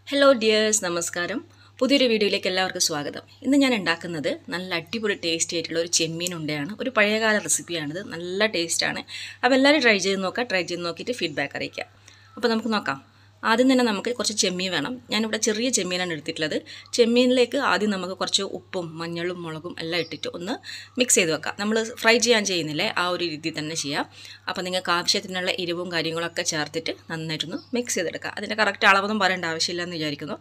hello dears നമസ്കാരം പുതിയൊരു വീഡിയോയിലേക്ക് എല്ലാവർക്കും സ്വാഗതം ഇന്ന് ഞാൻ ഉണ്ടാക്കുന്നത് നല്ല അടിപൊളി ടേസ്റ്റി ആയിട്ടുള്ള ഒരു ചെമ്മീൻ ഉണ്ടയാണ് ഒരു പഴയകാല റെസിപ്പിയാണിത് നല്ല ടേസ്റ്റാണ് അപ്പോൾ എല്ലാവരും ട്രൈ ചെയ്ത് നോക്കാം ട്രൈ ചെയ്ത് നോക്കിയിട്ട് ഫീഡ്ബാക്ക് അറിയിക്കാം അപ്പോൾ നമുക്ക് നോക്കാം ആദ്യം തന്നെ നമുക്ക് കുറച്ച് ചെമ്മീൻ വേണം ഞാനിവിടെ ചെറിയ ചെമ്മീനാണ് എടുത്തിട്ടുള്ളത് ചെമ്മീനിലേക്ക് ആദ്യം നമുക്ക് കുറച്ച് ഉപ്പും മഞ്ഞളും മുളകും എല്ലാം ഇട്ടിട്ട് ഒന്ന് മിക്സ് ചെയ്ത് വെക്കാം നമ്മൾ ഫ്രൈ ചെയ്യാൻ ചെയ്യുന്നില്ലേ ആ ഒരു രീതിയിൽ തന്നെ ചെയ്യാം അപ്പോൾ നിങ്ങൾക്ക് ആവശ്യത്തിനുള്ള എരിവും കാര്യങ്ങളൊക്കെ ചേർത്തിട്ട് നന്നായിട്ടൊന്ന് മിക്സ് ചെയ്തെടുക്കാം അതിൻ്റെ കറക്റ്റ് അളവൊന്നും പറയേണ്ട ആവശ്യമില്ല എന്ന് വിചാരിക്കുന്നു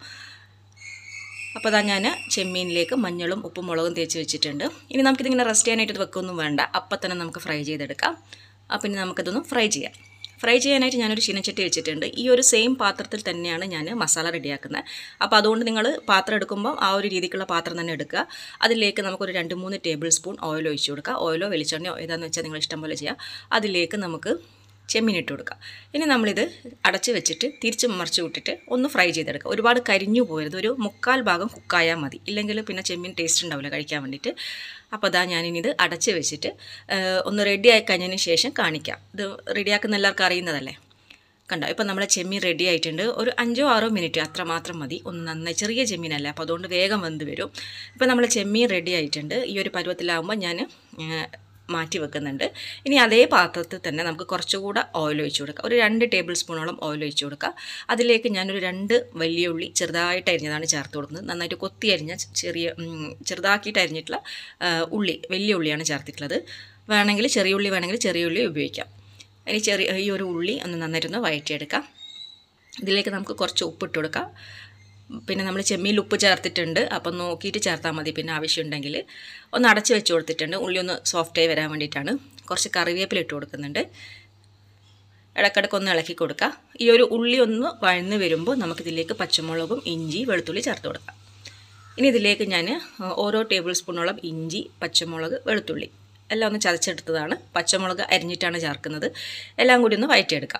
അപ്പോൾ അതാ ഞാൻ ചെമ്മീനിലേക്ക് മഞ്ഞളും ഉപ്പും മുളകും തേച്ച് വെച്ചിട്ടുണ്ട് ഇനി നമുക്കിതിങ്ങനെ റെസ്റ്റ് ചെയ്യാനായിട്ട് വെക്കൊന്നും വേണ്ട അപ്പം തന്നെ നമുക്ക് ഫ്രൈ ചെയ്തെടുക്കാം അപ്പം ഇനി നമുക്കിതൊന്ന് ഫ്രൈ ചെയ്യാം ഫ്രൈ ചെയ്യാനായിട്ട് ഞാനൊരു ചീനച്ചട്ടി വെച്ചിട്ടുണ്ട് ഈ ഒരു സെയിം പാത്രത്തിൽ തന്നെയാണ് ഞാൻ മസാല റെഡിയാക്കുന്നത് അപ്പോൾ അതുകൊണ്ട് നിങ്ങൾ പാത്രം എടുക്കുമ്പോൾ ആ ഒരു രീതിക്കുള്ള പാത്രം തന്നെ എടുക്കുക അതിലേക്ക് നമുക്കൊരു രണ്ട് മൂന്ന് ടേബിൾ സ്പൂൺ ഓയിൽ ഒഴിച്ചു കൊടുക്കുക ഓയിലോ വെളിച്ചെണ്ണയോ ഏതാണെന്ന് വെച്ചാൽ നിങ്ങൾ ഇഷ്ടം പോലെ ചെയ്യുക അതിലേക്ക് നമുക്ക് ചെമ്മീൻ ഇട്ട് കൊടുക്കുക ഇനി നമ്മളിത് അടച്ച് വെച്ചിട്ട് തിരിച്ച് മറിച്ച് വിട്ടിട്ട് ഒന്ന് ഫ്രൈ ചെയ്തെടുക്കുക ഒരുപാട് കരിഞ്ഞു പോയത് ഒരു മുക്കാൽ ഭാഗം കുക്കായാൽ മതി ഇല്ലെങ്കിൽ പിന്നെ ചെമ്മീൻ ടേസ്റ്റ് ഉണ്ടാവില്ല കഴിക്കാൻ വേണ്ടിയിട്ട് അപ്പോൾ അതാ ഞാനിനി ഇത് അടച്ച് വെച്ചിട്ട് ഒന്ന് റെഡി ആയി കഴിഞ്ഞതിന് ശേഷം കാണിക്കാം ഇത് റെഡിയാക്കുന്ന എല്ലാവർക്കും അറിയുന്നതല്ലേ കണ്ടോ ഇപ്പം നമ്മളെ ചെമ്മീൻ റെഡി ആയിട്ടുണ്ട് ഒരു അഞ്ചോ ആറോ മിനിറ്റ് അത്ര മാത്രം മതി ഒന്ന് നന്നായി ചെറിയ ചെമ്മീനല്ല അപ്പോൾ അതുകൊണ്ട് വേഗം വെന്ത് വരും ഇപ്പം നമ്മളെ ചെമ്മീൻ റെഡി ആയിട്ടുണ്ട് ഈ ഒരു പരുവത്തിലാകുമ്പോൾ ഞാൻ മാറ്റി വെക്കുന്നുണ്ട് ഇനി അതേ പാത്രത്തിൽ തന്നെ നമുക്ക് കുറച്ചുകൂടെ ഓയിൽ ഒഴിച്ച് കൊടുക്കുക ഒരു രണ്ട് ടേബിൾ സ്പൂണോളം ഓയിൽ ഒഴിച്ച് കൊടുക്കുക അതിലേക്ക് ഞാനൊരു രണ്ട് വലിയ ഉള്ളി ചെറുതായിട്ട് അരിഞ്ഞതാണ് ചേർത്ത് കൊടുക്കുന്നത് നന്നായിട്ട് കൊത്തി അരിഞ്ഞ ചെറിയ ചെറുതാക്കിയിട്ട് അരിഞ്ഞിട്ടുള്ള ഉള്ളി വലിയ ഉള്ളിയാണ് ചേർത്തിട്ടുള്ളത് വേണമെങ്കിൽ ചെറിയ ഉള്ളി വേണമെങ്കിൽ ചെറിയ ഉള്ളി ഉപയോഗിക്കാം ഇനി ചെറിയ ഈ ഒരു ഉള്ളി ഒന്ന് നന്നായിട്ടൊന്ന് വഴറ്റിയെടുക്കാം ഇതിലേക്ക് നമുക്ക് കുറച്ച് ഉപ്പിട്ട് കൊടുക്കാം പിന്നെ നമ്മൾ ചെമ്മീൻ ഉപ്പ് ചേർത്തിട്ടുണ്ട് അപ്പം നോക്കിയിട്ട് ചേർത്താൽ മതി പിന്നെ ആവശ്യമുണ്ടെങ്കിൽ ഒന്ന് അടച്ച് വെച്ച് കൊടുത്തിട്ടുണ്ട് ഉള്ളി ഒന്ന് സോഫ്റ്റായി വരാൻ വേണ്ടിയിട്ടാണ് കുറച്ച് കറിവേപ്പില ഇട്ട് കൊടുക്കുന്നുണ്ട് ഇടക്കിടക്ക് ഒന്ന് ഇളക്കി കൊടുക്കുക ഈ ഒരു ഉള്ളി ഒന്ന് വഴന്ന് വരുമ്പോൾ നമുക്കിതിലേക്ക് പച്ചമുളകും ഇഞ്ചി വെളുത്തുള്ളി ചേർത്ത് കൊടുക്കാം ഇനി ഇതിലേക്ക് ഞാൻ ഓരോ ടേബിൾ സ്പൂണോളം ഇഞ്ചി പച്ചമുളക് വെളുത്തുള്ളി എല്ലാം ഒന്ന് ചതച്ചെടുത്തതാണ് പച്ചമുളക് അരിഞ്ഞിട്ടാണ് ചേർക്കുന്നത് എല്ലാം കൂടി ഒന്ന് വഴറ്റിയെടുക്കാം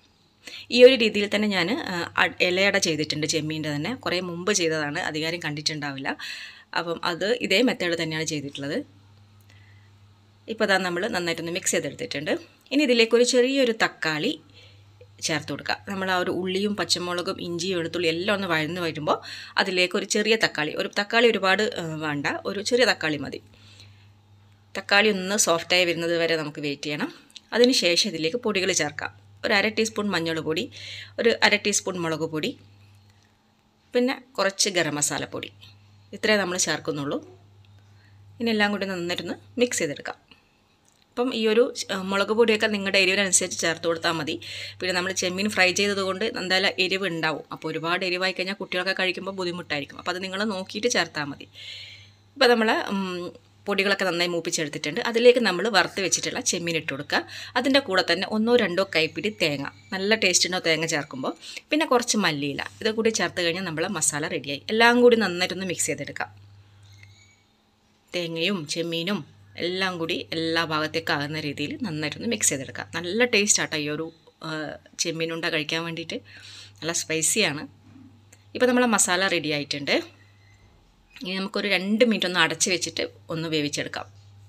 ഈ ഒരു രീതിയിൽ തന്നെ ഞാൻ ഇലയട ചെയ്തിട്ടുണ്ട് ചെമ്മീൻ്റെ തന്നെ കുറേ മുമ്പ് ചെയ്തതാണ് അധികാരം കണ്ടിട്ടുണ്ടാവില്ല അപ്പം അത് ഇതേ മെത്തേഡ് തന്നെയാണ് ചെയ്തിട്ടുള്ളത് ഇപ്പോൾ അതാ നമ്മൾ നന്നായിട്ടൊന്ന് മിക്സ് ചെയ്തെടുത്തിട്ടുണ്ട് ഇനി ഇതിലേക്ക് ഒരു ചെറിയൊരു തക്കാളി ചേർത്ത് കൊടുക്കുക നമ്മൾ ആ ഒരു ഉള്ളിയും പച്ചമുളകും ഇഞ്ചിയും വെളുത്തുള്ളി എല്ലാം ഒന്ന് വഴന്ന് വരുമ്പോൾ അതിലേക്ക് ഒരു ചെറിയ തക്കാളി ഒരു തക്കാളി ഒരുപാട് വേണ്ട ഒരു ചെറിയ തക്കാളി മതി തക്കാളി ഒന്ന് സോഫ്റ്റായി വരുന്നത് വരെ നമുക്ക് വെയിറ്റ് ചെയ്യണം അതിന് ശേഷം ഇതിലേക്ക് പൊടികൾ ചേർക്കാം ഒരു അര ടീസ്പൂൺ മഞ്ഞൾ പൊടി ഒരു അര ടീസ്പൂൺ മുളക് പൊടി പിന്നെ കുറച്ച് ഗരം മസാലപ്പൊടി ഇത്രേ നമ്മൾ ചേർക്കുന്നുള്ളൂ ഇനി എല്ലാം കൂടി നന്നായിട്ടൊന്ന് മിക്സ് ചെയ്തെടുക്കാം അപ്പം ഈ ഒരു മുളക് പൊടിയൊക്കെ നിങ്ങളുടെ എരിവിനനുസരിച്ച് ചേർത്ത് കൊടുത്താൽ മതി പിന്നെ നമ്മൾ ചെമ്മീൻ ഫ്രൈ ചെയ്തത് കൊണ്ട് എന്തായാലും എരിവ് ഉണ്ടാവും അപ്പോൾ ഒരുപാട് എരിവായി കഴിഞ്ഞാൽ കുട്ടികളൊക്കെ കഴിക്കുമ്പോൾ ബുദ്ധിമുട്ടായിരിക്കും അപ്പോൾ അത് നിങ്ങൾ നോക്കിയിട്ട് ചേർത്താൽ മതി ഇപ്പോൾ നമ്മൾ പൊടികളൊക്കെ നന്നായി മൂപ്പിച്ചെടുത്തിട്ടുണ്ട് അതിലേക്ക് നമ്മൾ വറുത്ത് വെച്ചിട്ടുള്ള ചെമ്മീൻ ഇട്ട് കൊടുക്കുക അതിൻ്റെ കൂടെ തന്നെ ഒന്നോ രണ്ടോ കൈപ്പിടി തേങ്ങ നല്ല ടേസ്റ്റ് ഉണ്ടോ തേങ്ങ ചേർക്കുമ്പോൾ പിന്നെ കുറച്ച് മല്ലിയില ഇത് കൂടി ചേർത്ത് കഴിഞ്ഞാൽ നമ്മൾ മസാല റെഡിയായി എല്ലാം കൂടി നന്നായിട്ടൊന്ന് മിക്സ് ചെയ്തെടുക്കാം തേങ്ങയും ചെമ്മീനും എല്ലാം കൂടി എല്ലാ ഭാഗത്തേക്ക് ആകുന്ന രീതിയിൽ നന്നായിട്ടൊന്ന് മിക്സ് ചെയ്തെടുക്കാം നല്ല ടേസ്റ്റ് ആട്ടോ ഈ ഒരു ചെമ്മീനുണ്ട കഴിക്കാൻ വേണ്ടിയിട്ട് നല്ല സ്പൈസിയാണ് ഇപ്പോൾ നമ്മളെ മസാല റെഡി ആയിട്ടുണ്ട് ഇനി നമുക്കൊരു രണ്ട് മിനിറ്റ് ഒന്ന് അടച്ച് വെച്ചിട്ട് ഒന്ന് വേവിച്ചെടുക്കാം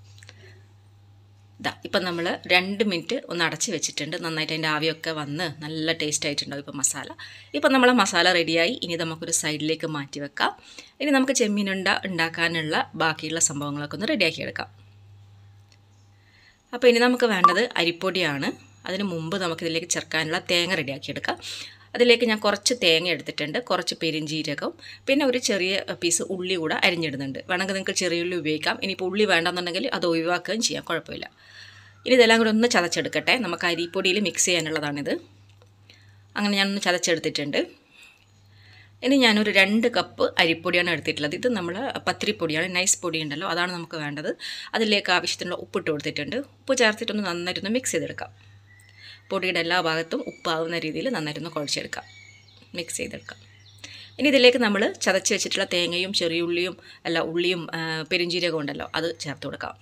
ഇതാ ഇപ്പം നമ്മൾ രണ്ട് മിനിറ്റ് ഒന്ന് അടച്ച് വെച്ചിട്ടുണ്ട് നന്നായിട്ട് അതിൻ്റെ ആവിയൊക്കെ വന്ന് നല്ല ടേസ്റ്റ് ആയിട്ടുണ്ടാവും ഇപ്പോൾ മസാല ഇപ്പം നമ്മളെ മസാല റെഡിയായി ഇനി നമുക്കൊരു സൈഡിലേക്ക് മാറ്റി വെക്കാം ഇനി നമുക്ക് ചെമ്മീനുണ്ട ഉണ്ടാക്കാനുള്ള ബാക്കിയുള്ള സംഭവങ്ങളൊക്കെ ഒന്ന് റെഡിയാക്കി എടുക്കാം അപ്പോൾ ഇനി നമുക്ക് വേണ്ടത് അരിപ്പൊടിയാണ് അതിന് മുമ്പ് നമുക്കിതിലേക്ക് ചേർക്കാനുള്ള തേങ്ങ റെഡിയാക്കി എടുക്കാം അതിലേക്ക് ഞാൻ കുറച്ച് തേങ്ങ എടുത്തിട്ടുണ്ട് കുറച്ച് പെരിഞ്ചീരകം പിന്നെ ഒരു ചെറിയ പീസ് ഉള്ളി കൂടെ അരിഞ്ഞിടുന്നുണ്ട് വേണമെങ്കിൽ നിങ്ങൾക്ക് ചെറിയ ഉള്ളി ഉപയോഗിക്കാം ഇനിയിപ്പോൾ ഉള്ളി വേണ്ടെന്നുണ്ടെങ്കിൽ അത് ഒഴിവാക്കുകയും ചെയ്യാം കുഴപ്പമില്ല ഇനി ഇതെല്ലാം കൂടി ഒന്ന് ചതച്ചെടുക്കട്ടെ നമുക്ക് അരിപ്പൊടിയിൽ മിക്സ് ചെയ്യാനുള്ളതാണിത് അങ്ങനെ ഞാനൊന്ന് ചതച്ചെടുത്തിട്ടുണ്ട് ഇനി ഞാനൊരു രണ്ട് കപ്പ് അരിപ്പൊടിയാണ് എടുത്തിട്ടുള്ളത് ഇത് നമ്മൾ പത്തിരിപ്പൊടിയാണ് നൈസ് പൊടി ഉണ്ടല്ലോ അതാണ് നമുക്ക് വേണ്ടത് അതിലേക്ക് ആവശ്യത്തിനുള്ള ഉപ്പിട്ട് കൊടുത്തിട്ടുണ്ട് ഉപ്പ് ചേർത്തിട്ടൊന്ന് നന്നായിട്ടൊന്ന് മിക്സ് ചെയ്തെടുക്കാം പൊടിയുടെ എല്ലാ ഭാഗത്തും ഉപ്പാവുന്ന രീതിയിൽ നന്നായിട്ടൊന്ന് കുഴച്ചെടുക്കാം മിക്സ് ചെയ്തെടുക്കാം ഇനി ഇതിലേക്ക് നമ്മൾ ചതച്ച് വെച്ചിട്ടുള്ള തേങ്ങയും ചെറിയുള്ളിയും അല്ല ഉള്ളിയും പെരിഞ്ചീരകം ഉണ്ടല്ലോ അത് ചേർത്ത് കൊടുക്കാം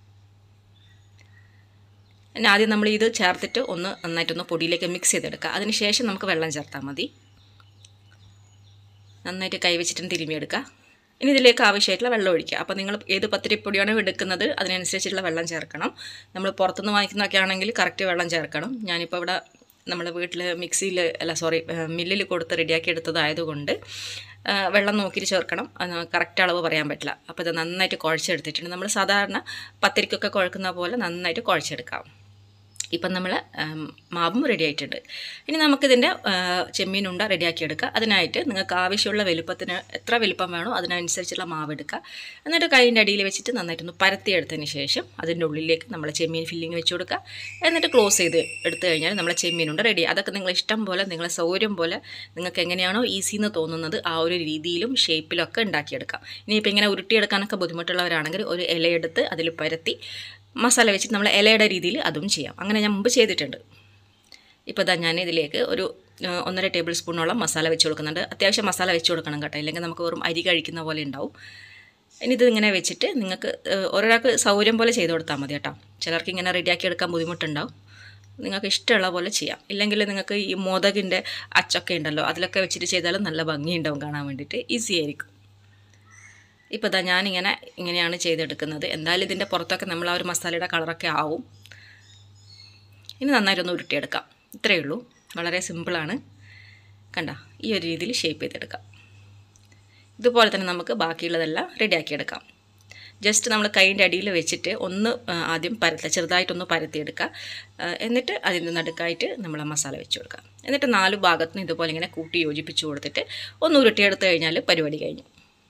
പിന്നെ ആദ്യം നമ്മൾ ഇത് ചേർത്തിട്ട് ഒന്ന് നന്നായിട്ടൊന്ന് പൊടിയിലേക്ക് മിക്സ് ചെയ്തെടുക്കുക അതിന് ശേഷം നമുക്ക് വെള്ളം ചേർത്താൽ മതി നന്നായിട്ട് കൈവച്ചിട്ടും തിരുമിയെടുക്കുക ഇനി ഇതിലേക്ക് ആവശ്യമായിട്ടുള്ള വെള്ളം ഒഴിക്കുക അപ്പോൾ നിങ്ങൾ ഏത് പത്തിരിപ്പൊടിയാണോ എടുക്കുന്നത് അതിനനുസരിച്ചുള്ള വെള്ളം ചേർക്കണം നമ്മൾ പുറത്തുനിന്ന് വാങ്ങിക്കുന്നതൊക്കെ ആണെങ്കിൽ കറക്റ്റ് വെള്ളം ചേർക്കണം ഞാനിപ്പോൾ ഇവിടെ നമ്മൾ വീട്ടിൽ മിക്സിയിൽ അല്ല സോറി മില്ലിൽ കൊടുത്ത് റെഡിയാക്കി എടുത്തതായതുകൊണ്ട് ആ, വെള്ളം നോക്കിയിട്ട് ചേർക്കണം കറക്റ്റ് അളവ് പറയാൻ പറ്റില്ല അപ്പോൾ ഇത് നന്നായിട്ട് കുഴച്ചെടുത്തിട്ടുണ്ട് നമ്മൾ സാധാരണ പത്തിരിക്കൊക്കെ കുഴക്കുന്ന പോലെ നന്നായിട്ട് കുഴച്ചെടുക്കാം ഇപ്പം നമ്മൾ മാവും റെഡി ആയിട്ടുണ്ട് ഇനി നമുക്കിതിൻ്റെ ചെമ്മീൻ ഉണ്ട റെഡിയാക്കിയെടുക്കുക അതിനായിട്ട് നിങ്ങൾക്ക് ആവശ്യമുള്ള വലുപ്പത്തിന് എത്ര വലുപ്പം വേണോ അതിനനുസരിച്ചുള്ള മാവ് എടുക്കുക എന്നിട്ട് കൈയിൻ്റെ അടിയിൽ വെച്ചിട്ട് നന്നായിട്ടൊന്ന് പരത്തിയെടുത്തതിന് ശേഷം അതിൻ്റെ ഉള്ളിലേക്ക് നമ്മൾ ചെമ്മീൻ ഫില്ലിങ് വെച്ച് കൊടുക്കുക എന്നിട്ട് ക്ലോസ് ചെയ്ത് എടുത്തു കഴിഞ്ഞാൽ നമ്മളെ ചെമ്മീൻ ഉണ്ട് റെഡി അതൊക്കെ നിങ്ങൾ ഇഷ്ടം പോലെ നിങ്ങളെ സൗകര്യം പോലെ നിങ്ങൾക്ക് എങ്ങനെയാണോ ഈസി എന്ന് തോന്നുന്നത് ആ ഒരു രീതിയിലും ഷേപ്പിലൊക്കെ ഉണ്ടാക്കിയെടുക്കാം ഇനിയിപ്പോൾ ഇങ്ങനെ ഉരുട്ടിയെടുക്കാനൊക്കെ ബുദ്ധിമുട്ടുള്ളവരാണെങ്കിൽ ഒരു ഇലയെടുത്ത് അതിൽ പരത്തി മസാല വെച്ചിട്ട് നമ്മൾ ഇലയുടെ രീതിയിൽ അതും ചെയ്യാം അങ്ങനെ ഞാൻ മുമ്പ് ചെയ്തിട്ടുണ്ട് ഇപ്പോൾ ഇതാ ഞാൻ ഇതിലേക്ക് ഒരു ആ, ഒന്നര ടേബിൾ സ്പൂണോളം മസാല വെച്ച് കൊടുക്കുന്നുണ്ട് അത്യാവശ്യം മസാല വെച്ച് കൊടുക്കണം കേട്ടോ ഇല്ലെങ്കിൽ നമുക്ക് വെറും അരി കഴിക്കുന്ന പോലെ ഉണ്ടാവും ഇനി ഇത് ഇങ്ങനെ വെച്ചിട്ട് നിങ്ങൾക്ക് ആ, ഓരോരാൾക്ക് സൗകര്യം പോലെ ചെയ്ത് കൊടുത്താൽ മതി കേട്ടോ ചിലർക്ക് ഇങ്ങനെ റെഡിയാക്കി എടുക്കാൻ ബുദ്ധിമുട്ടുണ്ടാവും നിങ്ങൾക്ക് ഇഷ്ടമുള്ള പോലെ ചെയ്യാം ഇല്ലെങ്കിൽ നിങ്ങൾക്ക് ഈ മോദകിൻ്റെ അച്ചൊക്കെ ഉണ്ടല്ലോ അതിലൊക്കെ വെച്ചിട്ട് ചെയ്താലും നല്ല ഭംഗിയുണ്ടാവും കാണാൻ വേണ്ടിയിട്ട് ഈസി ആയിരിക്കും ഇപ്പോൾ ഇതാ ഞാനിങ്ങനെ ഇങ്ങനെയാണ് ചെയ്തെടുക്കുന്നത് എന്തായാലും ഇതിൻ്റെ പുറത്തൊക്കെ നമ്മൾ ആ ഒരു മസാലയുടെ കളറൊക്കെ ആവും ഇനി നന്നായിട്ടൊന്ന് ഉരുട്ടിയെടുക്കാം ഇത്രയേ ഉള്ളൂ വളരെ സിമ്പിളാണ് കണ്ട ഈ ഒരു രീതിയിൽ ഷേപ്പ് ചെയ്തെടുക്കാം ഇതുപോലെ തന്നെ നമുക്ക് ബാക്കിയുള്ളതെല്ലാം റെഡിയാക്കിയെടുക്കാം ജസ്റ്റ് നമ്മൾ കൈൻ്റെ അടിയിൽ വെച്ചിട്ട് ഒന്ന് ആ, ആദ്യം പരത്ത ചെറുതായിട്ടൊന്ന് പരത്തിയെടുക്കുക ആ, എന്നിട്ട് അതിൻ്റെ നടുക്കായിട്ട് നമ്മൾ ആ മസാല വെച്ച് കൊടുക്കുക എന്നിട്ട് നാല് ഭാഗത്തുനിന്ന് ഇതുപോലെ ഇങ്ങനെ കൂട്ടി യോജിപ്പിച്ച് കൊടുത്തിട്ട് ഒന്ന് ഉരുട്ടിയെടുത്ത് കഴിഞ്ഞാൽ പരിപാടി കഴിഞ്ഞു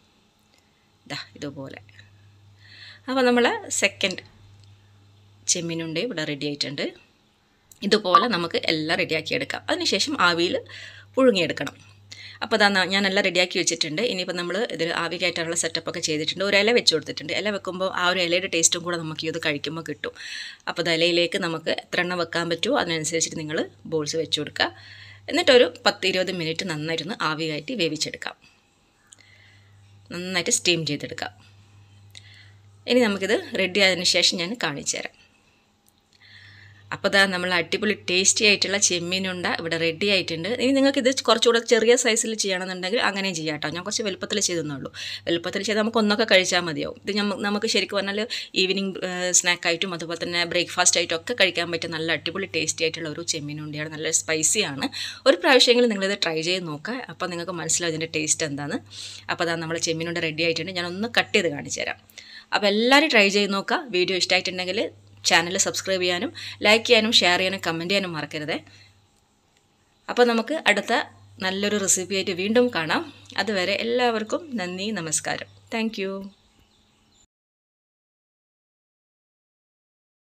ഇതാ ഇതുപോലെ അപ്പോൾ നമ്മൾ സെക്കൻഡ് ചെമ്മീനുണ്ട് ഇവിടെ റെഡി ആയിട്ടുണ്ട് ഇതുപോലെ നമുക്ക് എല്ലാം റെഡിയാക്കി എടുക്കാം അതിനുശേഷം ആവിയിൽ പുഴുങ്ങിയെടുക്കണം അപ്പോൾ അതാ ഞാൻ എല്ലാം റെഡിയാക്കി വെച്ചിട്ടുണ്ട് ഇനിയിപ്പോൾ നമ്മൾ ഇതിൽ ആവി കയറ്റാനുള്ള സെറ്റപ്പൊക്കെ ചെയ്തിട്ടുണ്ട് ഒരു ഇല വെച്ച് കൊടുത്തിട്ടുണ്ട് ഇല വെക്കുമ്പോൾ ആ ഒരു ഇലയുടെ ടേസ്റ്റും കൂടെ നമുക്ക് ഇത് കഴിക്കുമ്പോൾ കിട്ടും അപ്പോൾ അത് ഇലയിലേക്ക് നമുക്ക് എത്ര എണ്ണം വെക്കാൻ പറ്റുമോ അതിനനുസരിച്ചിട്ട് നിങ്ങൾ ബോൾസ് വെച്ച് കൊടുക്കുക എന്നിട്ടൊരു പത്ത് ഇരുപത് മിനിറ്റ് നന്നായിട്ടൊന്ന് ആവി കയറ്റി വേവിച്ചെടുക്കാം നന്നായിട്ട് സ്റ്റീം ചെയ്തെടുക്കാം ഇനി നമുക്കിത് റെഡി ആയതിനു ശേഷം ഞാൻ കാണിച്ചു തരാം അപ്പോൾ ദാ നമ്മൾ അടിപൊളി ടേസ്റ്റി ആയിട്ടുള്ള ചെമ്മീനുണ്ട ഇവിടെ റെഡി ആയിട്ടുണ്ട് ഇനി നിങ്ങൾക്ക് ഇത് കുറച്ചുകൂടെ ചെറിയ സൈസിൽ ചെയ്യണമെന്നുണ്ടെങ്കിൽ അങ്ങനെയും ചെയ്യാം കേട്ടോ ഞാൻ കുറച്ച് വലുപ്പത്തിൽ ചെയ്തെന്നുള്ളൂ വലുപ്പത്തിൽ ചെയ്ത് നമുക്ക് ഒന്നൊക്കെ കഴിച്ചാൽ മതിയാവും ഇത് ഞമ്മ നമുക്ക് ശരിക്കും പറഞ്ഞാൽ ഈവനിങ് സ്നാക്കായിട്ടും അതുപോലെ തന്നെ ബ്രേക്ക്ഫാസ്റ്റ് ആയിട്ടും ഒക്കെ കഴിക്കാൻ പറ്റിയ നല്ല അടിപൊളി ടേസ്റ്റി ആയിട്ടുള്ള ഒരു ചെമ്മീനുണ്ടിയാണ് നല്ല സ്പൈസിയാണ് ഒരു പ്രാവശ്യമെങ്കിലും നിങ്ങളിത് ട്രൈ ചെയ്ത് നോക്കുക അപ്പോൾ നിങ്ങൾക്ക് മനസ്സിലാവും ഇതിൻ്റെ ടേസ്റ്റ് എന്താണെന്ന് അപ്പോൾ അതാ നമ്മൾ ചെമ്മീനുണ്ട റെഡി ആയിട്ടുണ്ട് ഞാൻ ഒന്ന് കട്ട് ചെയ്ത് കാണിച്ചു തരാം അപ്പോൾ എല്ലാവരും ട്രൈ ചെയ്ത് നോക്കുക വീഡിയോ ഇഷ്ടമായിട്ടുണ്ടെങ്കിൽ ചാനൽ സബ്സ്ക്രൈബ് ചെയ്യാനും ലൈക്ക് ചെയ്യാനും ഷെയർ ചെയ്യാനും കമൻറ്റ് ചെയ്യാനും മറക്കരുത് അപ്പോൾ നമുക്ക് അടുത്ത നല്ലൊരു റെസിപ്പി ആയിട്ട് വീണ്ടും കാണാം അതുവരെ എല്ലാവർക്കും നന്ദി നമസ്കാരം താങ്ക്